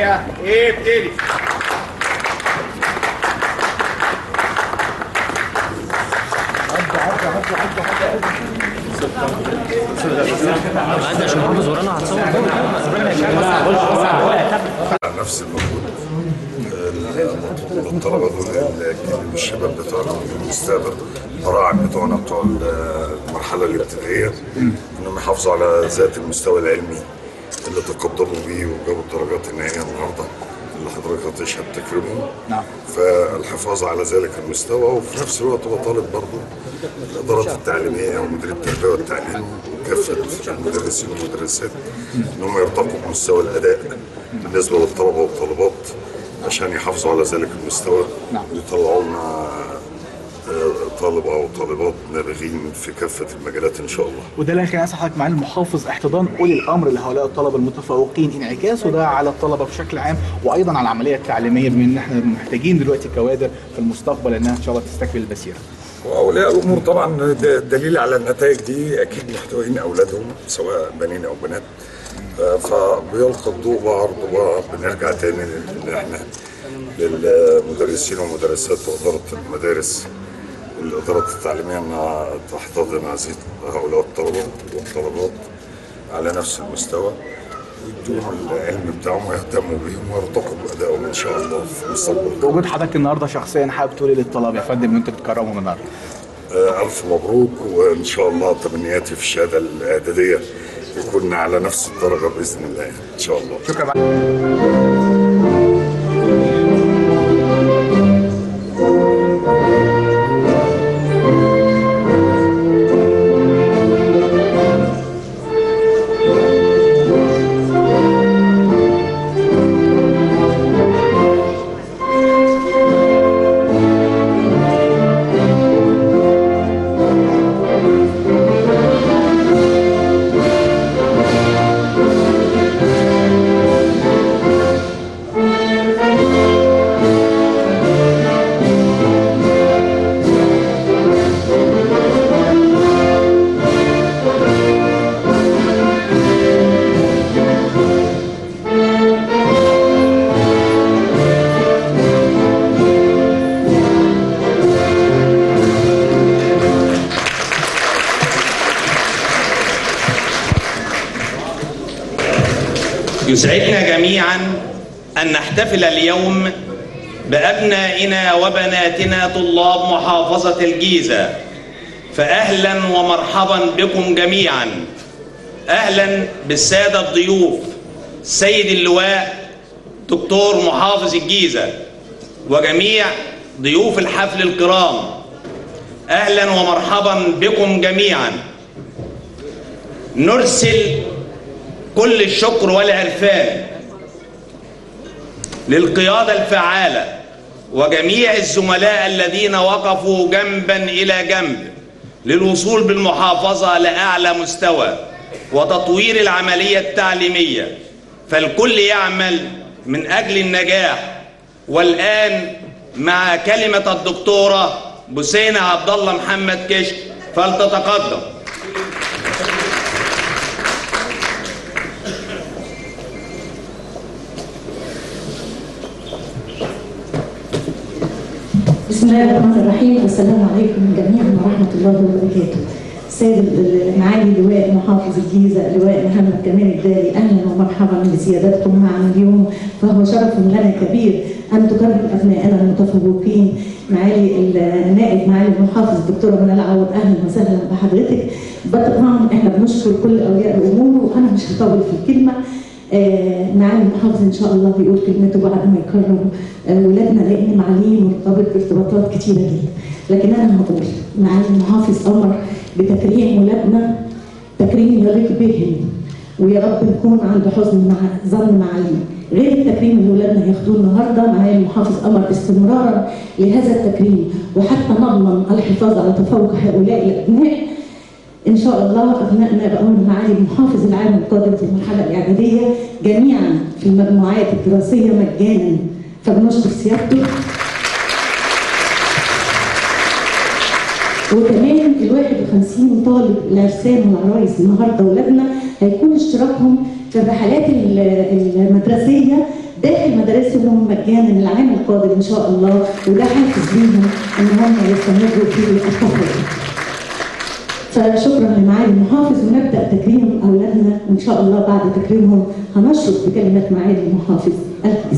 ابتدي عندي عشان حافظ ورانا هتصور على نفس المجهود المطلوب الطلبه دول الجيل الشباب بتوعنا المستقبل البراعم بتوعنا بتوع المرحله الابتدائيه انهم يحافظوا على ذات المستوى العلمي اللي تقدموا بيه وجابوا الدرجات النهائيه النهارده اللي حضرتك هتشهد تكريمهم نعم. فالحفاظ على ذلك المستوى وفي نفس الوقت هو طالب برضه الادارات التعليميه ومدير التربيه والتعليم وكافه المدرسين والمدرسات انهم يرتقوا بمستوى الاداء بالنسبه للطلبه والطالبات عشان يحافظوا على ذلك المستوى نعم. ويطلعوا لنا آه، طالب او طالبات نابغين في كافه المجالات ان شاء الله. وده اللي خليني اسال حضرتك معالي المحافظ احتضان اولي الامر لهؤلاء الطلبه المتفوقين انعكاسه ده على الطلبه بشكل عام وايضا على العمليه التعليميه بما ان احنا محتاجين دلوقتي كوادر في المستقبل انها ان شاء الله تستكمل البسيره. واولياء الامور طبعا ده دليل على النتائج دي اكيد محتويين اولادهم سواء بنين او بنات آه، فبيلقى الضوء بعرض بعض بنرجع تاني ان احنا للمدرسين والمدرسات واداره المدارس والادارات التعليميه انها تحتضن هذه- هؤلاء الطلبه والطلبات على نفس المستوى ويدوهم العلم بتاعهم ويهتموا بيهم ويرتقوا بادائهم ان شاء الله في المستقبل وجود حضرتك النهارده شخصيا حابب تقول إيه للطلبه يا فندم وانت بتكرمهم النهارده. آه، ألف مبروك وإن شاء الله تمنياتي في الشهادة الإعدادية يكون على نفس الدرجة بإذن الله إن شاء الله شكرا معالي. يسعدنا جميعا أن نحتفل اليوم بأبنائنا وبناتنا طلاب محافظة الجيزة فأهلا ومرحبا بكم جميعا أهلا بالسادة الضيوف سيد اللواء دكتور محافظ الجيزة وجميع ضيوف الحفل الكرام أهلا ومرحبا بكم جميعا نرسل كل الشكر والعرفان للقيادة الفعالة وجميع الزملاء الذين وقفوا جنبا إلى جنب للوصول بالمحافظة لأعلى مستوى وتطوير العملية التعليمية فالكل يعمل من أجل النجاح والآن مع كلمة الدكتورة بسينة عبد الله محمد كشك فلتتقدم بسم الله الرحمن الرحيم والسلام عليكم جميعا ورحمه الله وبركاته. سيد معالي اللواء محافظ الجيزه اللواء محمد كمال الداري اهلا ومرحبا بسيادتكم معنا اليوم فهو شرف لنا كبير ان تكرم ابنائنا المتفوقين معالي النائب معالي المحافظ الدكتوره منال عوض اهلا وسهلا بحضرتك. طبعا احنا بنشكر كل اولياء الامور وانا مش هطول في الكلمه آه، معالي المحافظ ان شاء الله بيقول كلمته بعد ما يكرم آه، ولادنا لان معاليه مرتبط بارتباطات كتيره جدا لكن انا هقول معالي المحافظ امر بتكريم ولادنا تكريم يليق بهم ويا رب نكون عند حسن مع ظن معاليه غير التكريم اللي ولادنا ياخدوه النهارده معالي المحافظ امر استمرارا لهذا التكريم وحتى نضمن الحفاظ على تفوق هؤلاء الابناء ان شاء الله ابنائنا بقوا معالي المحافظ العام القادم في المرحله الاعداديه جميعا في المجموعات الدراسيه مجانا فبنشكر سيادته وكمان ال 51 طالب العرسان والعرايس النهارده ولادنا هيكون اشتراكهم في الرحلات ال- المدرسيه داخل مدارسهم مجانا العام القادم ان شاء الله وده حافز ليهم ان هم يستمروا في التفوق. فشكرا لمعالي المحافظ ونبدا تكريم اولادنا وان شاء الله بعد تكريمهم هنشرف بكلمه معالي المحافظ الكيس.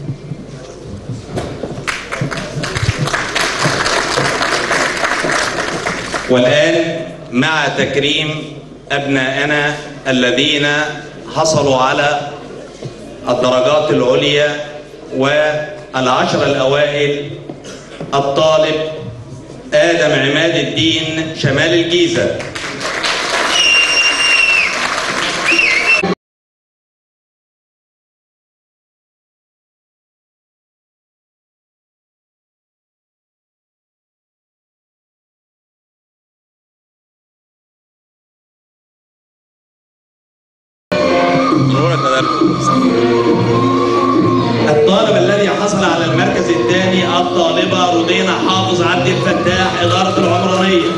والآن مع تكريم أبنائنا الذين حصلوا على الدرجات العليا والعشر الأوائل الطالب آدم عماد الدين شمال الجيزة الطالب الذي حصل على المركز الثاني الطالبة رودينا حافظ عبد الفتاح إدارة العمرانية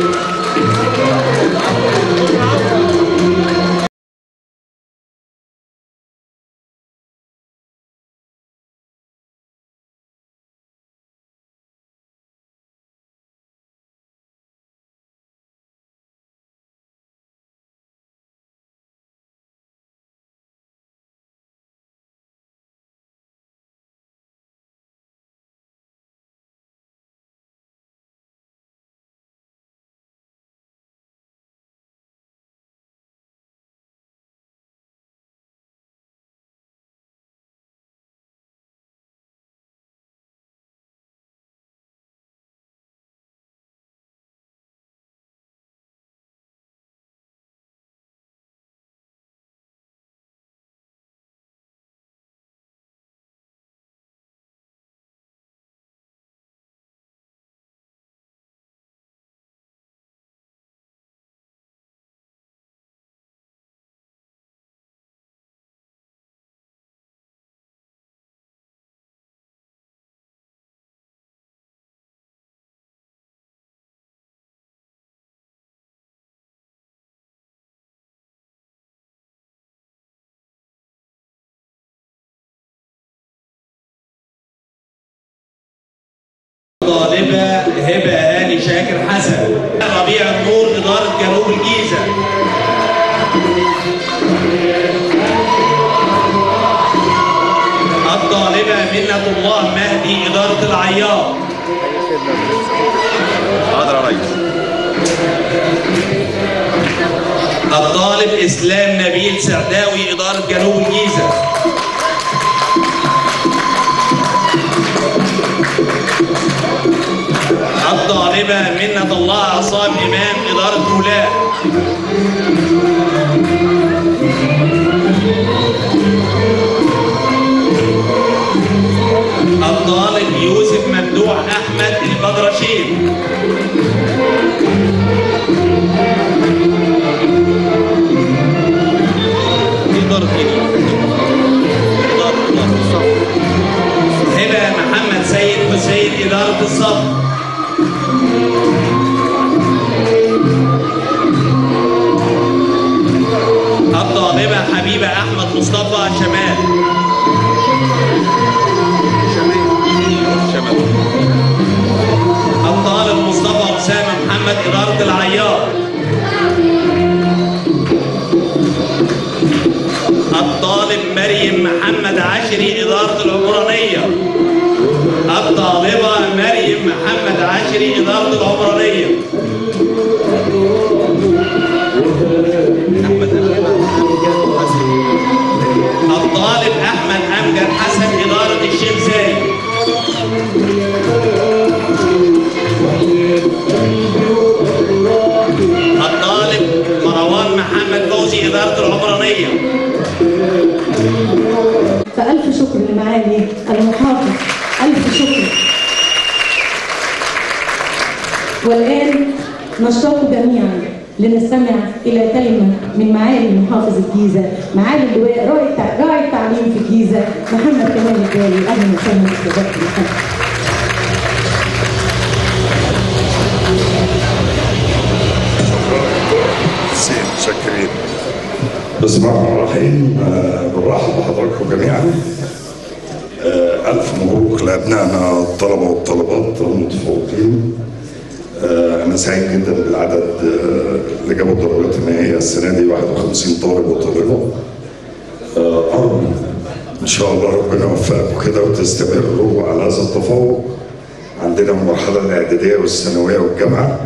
طالبة هبة هاني شاكر حسن ربيع النور إدارة جنوب الجيزة الطالبة منة الله مهدي إدارة العياط حاضر يا ريس الطالب إسلام نبيل سعداوي إدارة جنوب الجيزة الطالبة منة الله عصام إمام إدارة مولاة الطالب يوسف ممدوح أحمد البدرشين إدارة إدارة إدارة هبة محمد سيد حسين إدارة الصف الطالبة حبيبة أحمد مصطفى شمال شمال الطالب مصطفى أسامة محمد إدارة العيار الطالب مريم محمد عشري إدارة العمرانية الطالبة مريم محمد عشري إدارة العمرانية الطالب أحمد أمجد حسن إدارة الشيخ زايد الطالب مروان محمد فوزي إدارة العمرانية فألف شكر لمعالي المحافظ ألف شكر والآن نشتاق جميعا لنستمع إلى كلمة من معالي محافظ الجيزة معالي اللواء راعي التع- راعي التعليم في الجيزة محمد كمال الجالي أهلا وسهلا بحضرتك محمد سيد متشكرين بسم الله الرحمن الرحيم آه، بنرحب بحضراتكم جميعا ألف مبروك لأبنائنا الطلبة والطالبات المتفوقين آه، أنا سعيد جدا بالعدد آه، اللي جابوا الدرجات النهائية السنة دي 51 طالب وطالبة آه، أرجو إن شاء الله ربنا يوفقكم كده وتستمروا على هذا التفوق عندنا المرحلة الإعدادية والثانوية والجامعة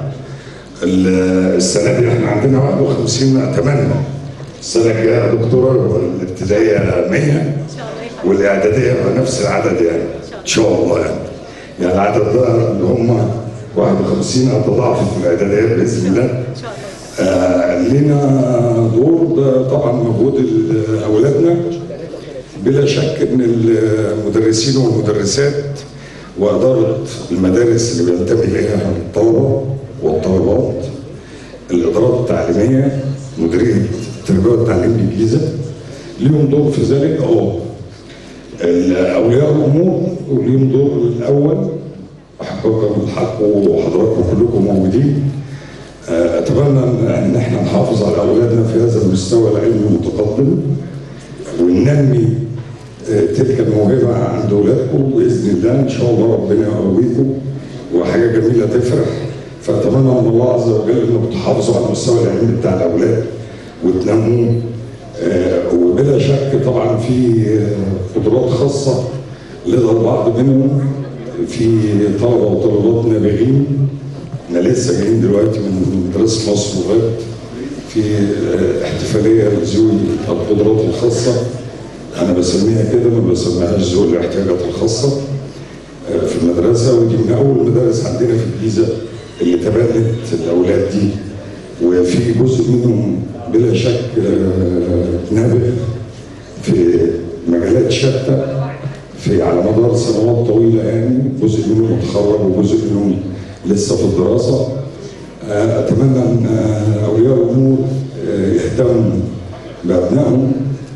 ال- السنة دي احنا عندنا 51 أتمنى السنة الجاية يا دكتورة الابتدائية 100 والإعدادية يبقى نفس العدد يعني إن شاء الله يعني يعني العدد ده اللي هم 51 هتضاعف في الإعدادية بإذن الله آه لنا دور ده طبعا مجهود ال- أولادنا بلا شك ان المدرسين والمدرسات واداره المدارس اللي بينتمي اليها الطلبه والطالبات الادارات التعليميه مديريه التربيه والتعليم بالجيزه ليهم دور في ذلك اه اولياء الامور ليهم دور الاول احقاقا الحق وحضراتكم كلكم موجودين آه، اتمنى ان إن احنا نحافظ على اولادنا في هذا المستوى العلمي المتقدم وننمي آه، تلك الموهبه عند اولادكم باذن الله ان شاء الله ربنا يقويكم وحاجه جميله تفرح فاتمنى من الله عز وجل انكم تحافظوا على المستوى العلمي بتاع الاولاد وتنموه آه، وبلا شك طبعا في آه، قدرات خاصه لدى البعض منهم في طلبه وطالبات نابغين احنا لسه جايين دلوقتي من مدرسه مصر لغات في آه، احتفاليه لذوي القدرات الخاصه انا بسميها كده ما بسميهاش ذوي الاحتياجات الخاصه آه، في المدرسه ودي من اول المدارس عندنا في الجيزه اللي تبنت الاولاد دي وفي جزء منهم بلا شك آه، نابغ في مجالات شتى في على مدار سنوات طويله يعني جزء منهم اتخرج وجزء منهم لسه في الدراسه آه، اتمنى ان آه، اولياء الامور آه، يهتموا بابنائهم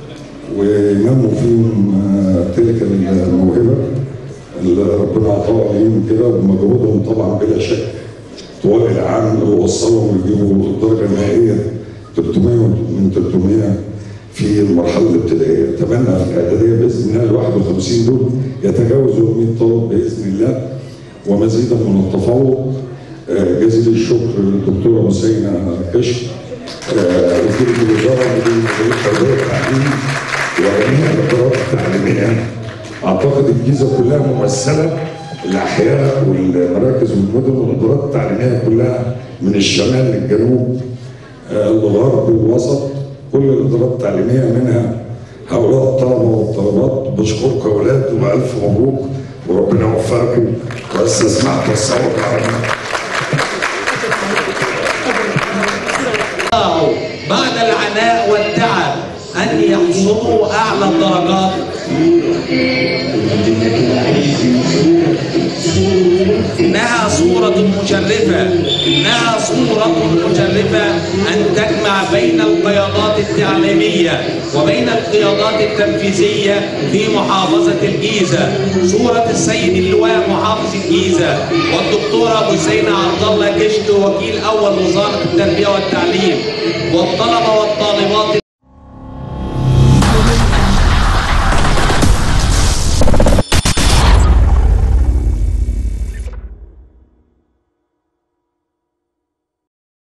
وينموا فيهم آه، تلك الموهبه اللي ربنا اعطاها ليهم كده ومجهودهم طبعا بلا شك طوال العام اللي وصلهم يجيبوا الدرجه النهائيه 300 من 300 في المرحله الابتدائيه اتمنى في الاعداديه باذن الله ال 51 دول يتجاوزوا 100 طالب باذن الله ومزيدا من التفوق آه، جزيل الشكر للدكتوره حسينه كشف آه، وكيله الوزاره مدير التربيه والتعليم وجميع الادارات التعليميه اعتقد الجيزه كلها ممثله الاحياء والمراكز والمدن والادارات التعليميه كلها من الشمال للجنوب آه، الغرب والوسط كل الادارات التعليميه منها هؤلاء الطلبه والطالبات بشكركم يا اولاد والف مبروك وربنا يوفقكم واستسمعت الصوت العربي استطاعوا بعد العناء والتعب أن يحصلوا أعلى الدرجات إنها صورة مشرفة إنها صورة مشرفة أن تجمع بين القيادات التعليمية وبين القيادات التنفيذية في محافظة الجيزة صورة السيد اللواء محافظ الجيزة والدكتورة حسينة عبد الله كشك وكيل أول وزارة التربية والتعليم والطلبة والطالبات